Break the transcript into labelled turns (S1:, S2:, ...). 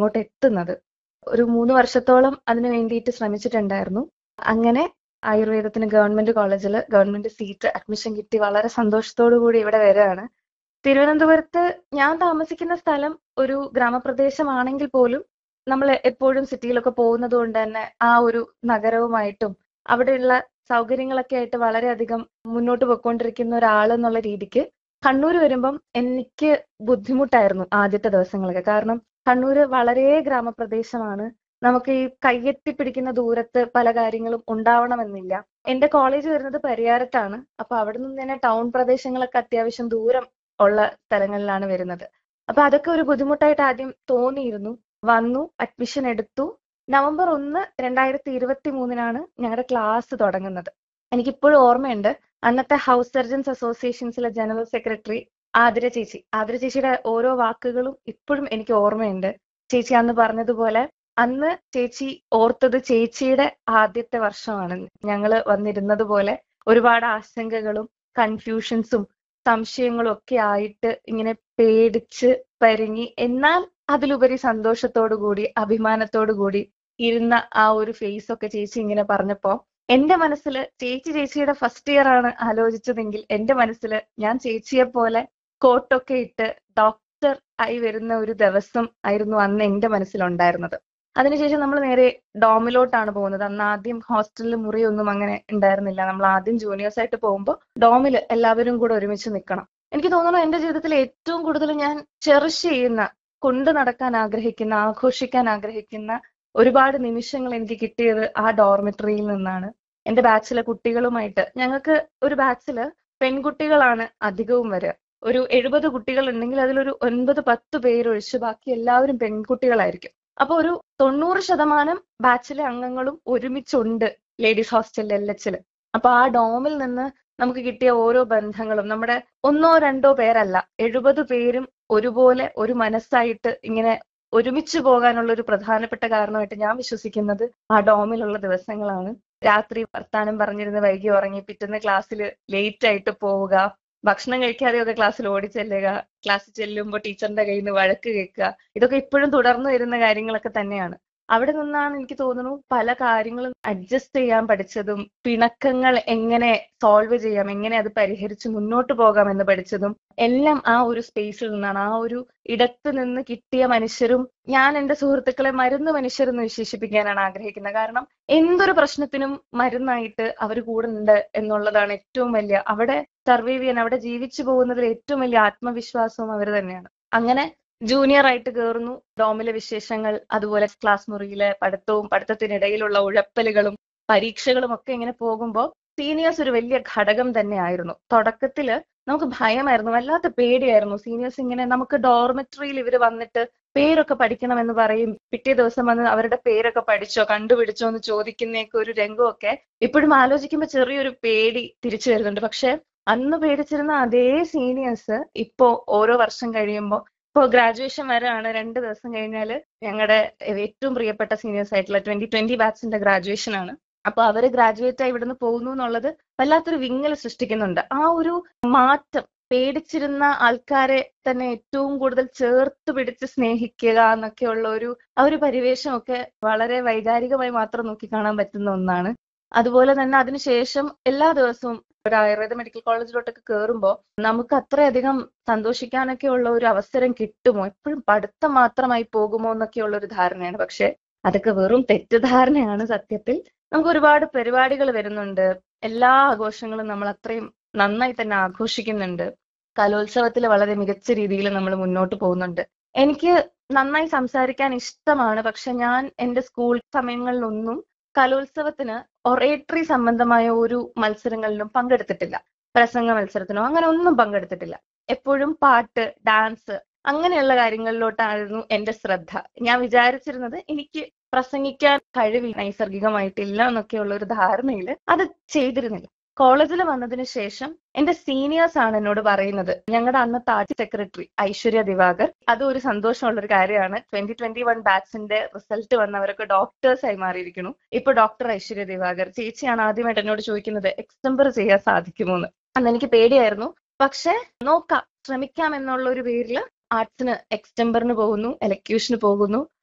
S1: അങ്ങോട്ട് എത്തുന്നത് ഒരു മൂന്ന് വർഷത്തോളം അതിനു വേണ്ടിയിട്ട് ശ്രമിച്ചിട്ടുണ്ടായിരുന്നു അങ്ങനെ ആയുർവേദത്തിന് ഗവൺമെന്റ് കോളേജിൽ ഗവൺമെന്റ് സീറ്റ് അഡ്മിഷൻ കിട്ടി വളരെ സന്തോഷത്തോടു കൂടി ഇവിടെ വരികയാണ് തിരുവനന്തപുരത്ത് ഞാൻ താമസിക്കുന്ന സ്ഥലം ഒരു ഗ്രാമപ്രദേശമാണെങ്കിൽ പോലും നമ്മൾ എപ്പോഴും സിറ്റിയിലൊക്കെ പോകുന്നത് കൊണ്ട് തന്നെ ആ ഒരു നഗരവുമായിട്ടും അവിടെയുള്ള സൗകര്യങ്ങളൊക്കെ ആയിട്ട് വളരെയധികം മുന്നോട്ട് പോയിക്കൊണ്ടിരിക്കുന്ന ഒരാൾ എന്നുള്ള രീതിക്ക് കണ്ണൂർ വരുമ്പം എനിക്ക് ബുദ്ധിമുട്ടായിരുന്നു ആദ്യത്തെ ദിവസങ്ങളൊക്കെ കാരണം കണ്ണൂര് വളരെ ഗ്രാമപ്രദേശമാണ് നമുക്ക് ഈ കയ്യെത്തി പിടിക്കുന്ന ദൂരത്ത് പല കാര്യങ്ങളും ഉണ്ടാവണമെന്നില്ല എന്റെ കോളേജ് വരുന്നത് പരിയാരത്താണ് അപ്പൊ അവിടെ നിന്ന് തന്നെ ടൗൺ പ്രദേശങ്ങളൊക്കെ അത്യാവശ്യം ദൂരം ഉള്ള സ്ഥലങ്ങളിലാണ് വരുന്നത് അപ്പൊ അതൊക്കെ ഒരു ബുദ്ധിമുട്ടായിട്ട് ആദ്യം തോന്നിയിരുന്നു വന്നു അഡ്മിഷൻ എടുത്തു നവംബർ ഒന്ന് രണ്ടായിരത്തി ഇരുപത്തി മൂന്നിനാണ് ഞങ്ങളുടെ ക്ലാസ് തുടങ്ങുന്നത് എനിക്കിപ്പോഴും ഓർമ്മയുണ്ട് അന്നത്തെ ഹൗസ് സർജൻസ് അസോസിയേഷൻസിലെ ജനറൽ സെക്രട്ടറി ആതിര ചേച്ചി ആതിര ചേച്ചിയുടെ ഓരോ വാക്കുകളും ഇപ്പോഴും എനിക്ക് ഓർമ്മയുണ്ട് ചേച്ചി അന്ന് പറഞ്ഞതുപോലെ അന്ന് ചേച്ചി ഓർത്തത് ചേച്ചിയുടെ ആദ്യത്തെ വർഷമാണ് ഞങ്ങള് വന്നിരുന്നത് പോലെ ഒരുപാട് ആശങ്കകളും കൺഫ്യൂഷൻസും സംശയങ്ങളും ഒക്കെ ആയിട്ട് ഇങ്ങനെ പേടിച്ച് പരിങ്ങി എന്നാൽ അതിലുപരി സന്തോഷത്തോടു കൂടി അഭിമാനത്തോടു കൂടി ഇരുന്ന ആ ഒരു ഫേസ് ഒക്കെ ചേച്ചി ഇങ്ങനെ പറഞ്ഞപ്പോ എന്റെ മനസ്സിൽ ചേച്ചി ചേച്ചിയുടെ ഫസ്റ്റ് ഇയർ ആണ് ആലോചിച്ചതെങ്കിൽ എന്റെ മനസ്സിൽ ഞാൻ ചേച്ചിയെ പോലെ കോട്ടൊക്കെ ഇട്ട് ഡോക്ടർ ആയി വരുന്ന ഒരു ദിവസം ആയിരുന്നു അന്ന് എന്റെ മനസ്സിലുണ്ടായിരുന്നത് അതിനുശേഷം നമ്മൾ നേരെ ഡോമിലോട്ടാണ് പോകുന്നത് അന്ന് ആദ്യം ഹോസ്റ്റലിൽ മുറിയൊന്നും അങ്ങനെ ഉണ്ടായിരുന്നില്ല നമ്മൾ ആദ്യം ജൂനിയേഴ്സ് ആയിട്ട് പോകുമ്പോൾ ഡോമിൽ എല്ലാവരും കൂടെ ഒരുമിച്ച് നിൽക്കണം എനിക്ക് തോന്നുന്നു എന്റെ ജീവിതത്തിൽ ഏറ്റവും കൂടുതൽ ഞാൻ ചെറിഷ് ചെയ്യുന്ന കൊണ്ടു നടക്കാൻ ആഗ്രഹിക്കുന്ന ആഘോഷിക്കാൻ ആഗ്രഹിക്കുന്ന ഒരുപാട് നിമിഷങ്ങൾ എനിക്ക് കിട്ടിയത് ആ ഡോർമെറ്ററിയിൽ നിന്നാണ് എന്റെ ബാച്ചിലെ കുട്ടികളുമായിട്ട് ഞങ്ങൾക്ക് ഒരു ബാച്ചില് പെൺകുട്ടികളാണ് അധികവും വരിക ഒരു എഴുപത് കുട്ടികൾ ഉണ്ടെങ്കിൽ അതിലൊരു ഒൻപത് പത്ത് പേരൊഴിച്ച് ബാക്കി എല്ലാവരും പെൺകുട്ടികളായിരിക്കും അപ്പൊ ഒരു തൊണ്ണൂറ് ശതമാനം ബാച്ചിലെ അംഗങ്ങളും ഒരുമിച്ചുണ്ട് ലേഡീസ് ഹോസ്റ്റലിൽ എൽ എച്ചില് അപ്പൊ ആ ഡോമിൽ നിന്ന് നമുക്ക് കിട്ടിയ ഓരോ ബന്ധങ്ങളും നമ്മുടെ ഒന്നോ രണ്ടോ പേരല്ല എഴുപത് പേരും ഒരുപോലെ ഒരു മനസ്സായിട്ട് ഇങ്ങനെ ഒരുമിച്ച് പോകാനുള്ള ഒരു പ്രധാനപ്പെട്ട കാരണമായിട്ട് ഞാൻ വിശ്വസിക്കുന്നത് ആ ഡോമിലുള്ള ദിവസങ്ങളാണ് രാത്രി വർത്താനം പറഞ്ഞിരുന്ന് വൈകി ഉറങ്ങി പിറ്റുന്ന ക്ലാസ്സിൽ ലേറ്റ് ആയിട്ട് പോവുക ഭക്ഷണം കഴിക്കാതെയൊക്കെ ക്ലാസ്സിൽ ഓടിച്ചെല്ലുക ക്ലാസ്സിൽ ചെല്ലുമ്പോൾ ടീച്ചറിന്റെ കയ്യിൽ നിന്ന് വഴക്ക് കേൾക്കുക ഇതൊക്കെ ഇപ്പോഴും തുടർന്നു വരുന്ന കാര്യങ്ങളൊക്കെ തന്നെയാണ് അവിടെ നിന്നാണ് എനിക്ക് തോന്നുന്നു പല കാര്യങ്ങളും അഡ്ജസ്റ്റ് ചെയ്യാൻ പഠിച്ചതും പിണക്കങ്ങൾ എങ്ങനെ സോൾവ് ചെയ്യാം എങ്ങനെ അത് പരിഹരിച്ച് മുന്നോട്ട് പോകാം എന്ന് പഠിച്ചതും എല്ലാം ആ ഒരു സ്പേസിൽ നിന്നാണ് ആ ഒരു ഇടത്ത് നിന്ന് കിട്ടിയ മനുഷ്യരും ഞാൻ എന്റെ സുഹൃത്തുക്കളെ മരുന്ന് മനുഷ്യരെന്ന് വിശേഷിപ്പിക്കാനാണ് ആഗ്രഹിക്കുന്നത് കാരണം എന്തൊരു പ്രശ്നത്തിനും മരുന്നായിട്ട് അവർ കൂടെ ഉണ്ട് എന്നുള്ളതാണ് ഏറ്റവും വലിയ അവിടെ സർവൈവ് ചെയ്യാൻ അവിടെ ജീവിച്ചു പോകുന്നതിൽ ഏറ്റവും വലിയ ആത്മവിശ്വാസവും അവർ തന്നെയാണ് അങ്ങനെ ജൂനിയർ ആയിട്ട് കയറുന്നു ഡോമിലെ വിശേഷങ്ങൾ അതുപോലെ ക്ലാസ് മുറിയിലെ പഠിത്തവും പഠിത്തത്തിനിടയിലുള്ള ഉഴപ്പലുകളും പരീക്ഷകളും ഒക്കെ ഇങ്ങനെ പോകുമ്പോൾ സീനിയേഴ്സ് ഒരു വലിയ ഘടകം തന്നെയായിരുന്നു തുടക്കത്തില് നമുക്ക് ഭയമായിരുന്നു വല്ലാത്ത പേടിയായിരുന്നു സീനിയേഴ്സ് ഇങ്ങനെ നമുക്ക് ഡോർമെറ്ററിയിൽ ഇവർ വന്നിട്ട് പേരൊക്കെ പഠിക്കണം എന്ന് പറയും പിറ്റേ ദിവസം വന്ന് അവരുടെ പേരൊക്കെ പഠിച്ചോ കണ്ടുപിടിച്ചോ എന്ന് ചോദിക്കുന്നേക്ക് ഒരു രംഗമൊക്കെ ഇപ്പോഴും ആലോചിക്കുമ്പോൾ ചെറിയൊരു പേടി തിരിച്ചു വരുന്നുണ്ട് പക്ഷെ അന്ന് പേടിച്ചിരുന്ന അതേ സീനിയേഴ്സ് ഇപ്പോ ഓരോ വർഷം കഴിയുമ്പോൾ ഇപ്പോൾ ഗ്രാജുവേഷൻ വരെയാണ് രണ്ട് ദിവസം കഴിഞ്ഞാൽ ഞങ്ങളുടെ ഏറ്റവും പ്രിയപ്പെട്ട സീനിയേഴ്സ് ആയിട്ടുള്ള ട്വന്റി ട്വന്റി ബാച്ചിന്റെ ഗ്രാജുവേഷൻ ആണ് അപ്പൊ അവര് ഗ്രാജുവേറ്റ് ആയി ഇവിടുന്ന് പോകുന്നു എന്നുള്ളത് വല്ലാത്തൊരു വിങ്ങൽ സൃഷ്ടിക്കുന്നുണ്ട് ആ ഒരു മാറ്റം പേടിച്ചിരുന്ന ആൾക്കാരെ തന്നെ ഏറ്റവും കൂടുതൽ ചേർത്ത് പിടിച്ച് സ്നേഹിക്കുക എന്നൊക്കെയുള്ള ഒരു ആ ഒരു പരിവേഷമൊക്കെ വളരെ വൈകാരികമായി മാത്രം നോക്കിക്കാണാൻ പറ്റുന്ന ഒന്നാണ് അതുപോലെ തന്നെ അതിനുശേഷം എല്ലാ ദിവസവും ഒരു ആയുർവേദ മെഡിക്കൽ കോളേജിലോട്ടൊക്കെ കയറുമ്പോൾ നമുക്ക് അത്രയധികം സന്തോഷിക്കാനൊക്കെ ഉള്ള ഒരു അവസരം കിട്ടുമോ എപ്പോഴും പഠിത്തം മാത്രമായി പോകുമോ എന്നൊക്കെയുള്ള ഒരു ധാരണയാണ് പക്ഷെ അതൊക്കെ വെറും തെറ്റിദ്ധാരണയാണ് സത്യത്തിൽ നമുക്ക് ഒരുപാട് പരിപാടികൾ വരുന്നുണ്ട് എല്ലാ ആഘോഷങ്ങളും നമ്മൾ അത്രയും നന്നായി തന്നെ ആഘോഷിക്കുന്നുണ്ട് കലോത്സവത്തിൽ വളരെ മികച്ച രീതിയിൽ നമ്മൾ മുന്നോട്ട് പോകുന്നുണ്ട് എനിക്ക് നന്നായി സംസാരിക്കാൻ ഇഷ്ടമാണ് പക്ഷെ ഞാൻ എൻ്റെ സ്കൂൾ സമയങ്ങളിലൊന്നും കലോത്സവത്തിന് ഒറേറ്ററി സംബന്ധമായ ഒരു മത്സരങ്ങളിലും പങ്കെടുത്തിട്ടില്ല പ്രസംഗ മത്സരത്തിനോ അങ്ങനെ ഒന്നും പങ്കെടുത്തിട്ടില്ല എപ്പോഴും പാട്ട് ഡാൻസ് അങ്ങനെയുള്ള കാര്യങ്ങളിലോട്ടായിരുന്നു എന്റെ ശ്രദ്ധ ഞാൻ വിചാരിച്ചിരുന്നത് എനിക്ക് പ്രസംഗിക്കാൻ കഴിവ് നൈസർഗികമായിട്ടില്ല എന്നൊക്കെയുള്ള ഒരു ധാരണയിൽ അത് ചെയ്തിരുന്നില്ല കോളേജിൽ വന്നതിന് ശേഷം എന്റെ സീനിയേഴ്സ് ആണ് എന്നോട് പറയുന്നത് ഞങ്ങളുടെ അന്നത്തെ ആർട്ട് സെക്രട്ടറി ഐശ്വര്യ ദിവാകർ അത് ഒരു സന്തോഷമുള്ള ഒരു കാര്യമാണ് ട്വന്റി ട്വന്റി വൺ ബാച്ചിന്റെ റിസൾട്ട് വന്നവരൊക്കെ ഡോക്ടേഴ്സ് ആയി മാറിയിരിക്കുന്നു ഇപ്പൊ ഡോക്ടർ ഐശ്വര്യ ദിവാകർ ചേച്ചിയാണ് ആദ്യമായിട്ട് എന്നോട് ചോദിക്കുന്നത് എക്സ്റ്റംബർ ചെയ്യാൻ സാധിക്കുമോ എന്ന് അന്ന് എനിക്ക് പേടിയായിരുന്നു പക്ഷെ നോക്കാം ശ്രമിക്കാം എന്നുള്ള ഒരു പേരിൽ ആർട്സിന് എക്സ്റ്റംബറിന് പോകുന്നു എലക്യൂഷന് പോകുന്നു